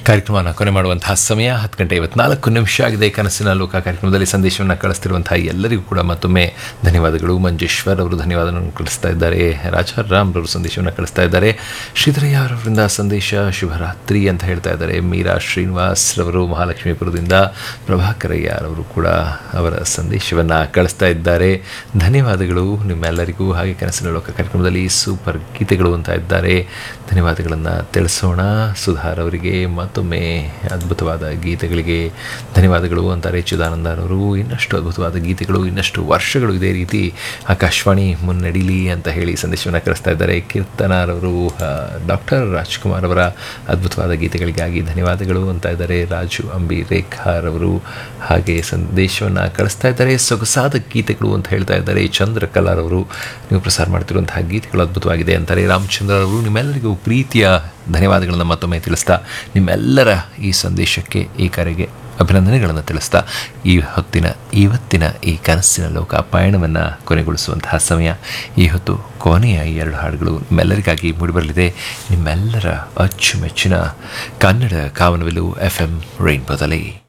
ಕಾರ್ಯಕ್ರಮನ ಕೊನೆ ಮಾಡುವಂತಹ ಸಮಯ ಹತ್ತು ಗಂಟೆ ಐವತ್ನಾಲ್ಕು ನಿಮಿಷ ಆಗಿದೆ ಕನಸಿನ ಲೋಕ ಕಾರ್ಯಕ್ರಮದಲ್ಲಿ ಸಂದೇಶವನ್ನು ಕಳಿಸ್ತಿರುವಂತಹ ಎಲ್ಲರಿಗೂ ಕೂಡ ಮತ್ತೊಮ್ಮೆ ಧನ್ಯವಾದಗಳು ಮಂಜೇಶ್ವರ್ ಅವರು ಧನ್ಯವಾದವನ್ನು ಕಳಿಸ್ತಾ ಇದ್ದಾರೆ ರಾಜಾರ್ ರಾಮ್ ರವರು ಸಂದೇಶವನ್ನು ಕಳಿಸ್ತಾ ಇದ್ದಾರೆ ಶ್ರೀಧರಯ್ಯ ಅವರಿಂದ ಸಂದೇಶ ಶುಭರಾತ್ರಿ ಅಂತ ಹೇಳ್ತಾ ಇದ್ದಾರೆ ಮೀರಾ ಶ್ರೀನಿವಾಸ್ ರವರು ಮಹಾಲಕ್ಷ್ಮೀಪುರದಿಂದ ಪ್ರಭಾಕರಯ್ಯ ರವರು ಕೂಡ ಅವರ ಸಂದೇಶವನ್ನು ಕಳಿಸ್ತಾ ಇದ್ದಾರೆ ಧನ್ಯವಾದಗಳು ನಿಮ್ಮೆಲ್ಲರಿಗೂ ಹಾಗೆ ಕನಸಿನ ಲೋಕ ಕಾರ್ಯಕ್ರಮದಲ್ಲಿ ಸೂಪರ್ ಗೀತೆಗಳು ಅಂತ ಇದ್ದಾರೆ ಧನ್ಯವಾದಗಳನ್ನು ತಿಳಿಸೋಣ ಸುಧಾರ್ ಅವರಿಗೆ ಮತ್ತೊಮ್ಮೆ ಅದ್ಭುತವಾದ ಗೀತೆಗಳಿಗೆ ಧನ್ಯವಾದಗಳು ಅಂತಾರೆ ಚಿದಾನಂದರವರು ಇನ್ನಷ್ಟು ಅದ್ಭುತವಾದ ಗೀತೆಗಳು ಇನ್ನಷ್ಟು ವರ್ಷಗಳು ಇದೇ ರೀತಿ ಆಕಾಶವಾಣಿ ಮುನ್ನಡೀಲಿ ಅಂತ ಹೇಳಿ ಸಂದೇಶವನ್ನು ಕಳಿಸ್ತಾ ಇದ್ದಾರೆ ಕೀರ್ತನಾರವರು ಡಾಕ್ಟರ್ ರಾಜ್ಕುಮಾರ್ ಅವರ ಅದ್ಭುತವಾದ ಗೀತೆಗಳಿಗಾಗಿ ಧನ್ಯವಾದಗಳು ಅಂತ ಇದ್ದಾರೆ ರಾಜು ಅಂಬಿ ರೇಖಾರವರು ಹಾಗೆ ಸಂದೇಶವನ್ನು ಕಳಿಸ್ತಾ ಇದ್ದಾರೆ ಸೊಗಸಾದ ಗೀತೆಗಳು ಅಂತ ಹೇಳ್ತಾ ಇದ್ದಾರೆ ಚಂದ್ರಕಲಾರವರು ನೀವು ಪ್ರಸಾರ ಮಾಡ್ತಿರುವಂತಹ ಗೀತೆಗಳು ಅದ್ಭುತವಾಗಿದೆ ಅಂತಾರೆ ರಾಮಚಂದ್ರ ಅವರು ನಿಮ್ಮೆಲ್ಲರಿಗೂ ಪ್ರೀತಿಯ ಧನ್ಯವಾದಗಳನ್ನು ಮತ್ತೊಮ್ಮೆ ತಿಳಿಸ್ತಾ ನಿಮ್ಮೆಲ್ಲರ ಈ ಸಂದೇಶಕ್ಕೆ ಈ ಕರೆಗೆ ಅಭಿನಂದನೆಗಳನ್ನು ತಿಳಿಸ್ತಾ ಈ ಹೊತ್ತಿನ ಇವತ್ತಿನ ಈ ಕನಸಿನ ಲೋಕ ಪಯಣವನ್ನು ಕೊನೆಗೊಳಿಸುವಂತಹ ಸಮಯ ಈ ಹೊತ್ತು ಕೊನೆಯ ಈ ಎರಡು ಹಾಡುಗಳು ನಿಮ್ಮೆಲ್ಲರಿಗಾಗಿ ಮೂಡಿಬರಲಿದೆ ನಿಮ್ಮೆಲ್ಲರ ಅಚ್ಚುಮೆಚ್ಚಿನ ಕನ್ನಡ ಕಾವನವಿಲು ಎಫ್ ಎಂ ರೈನ್ಬೋದಲ್ಲಿ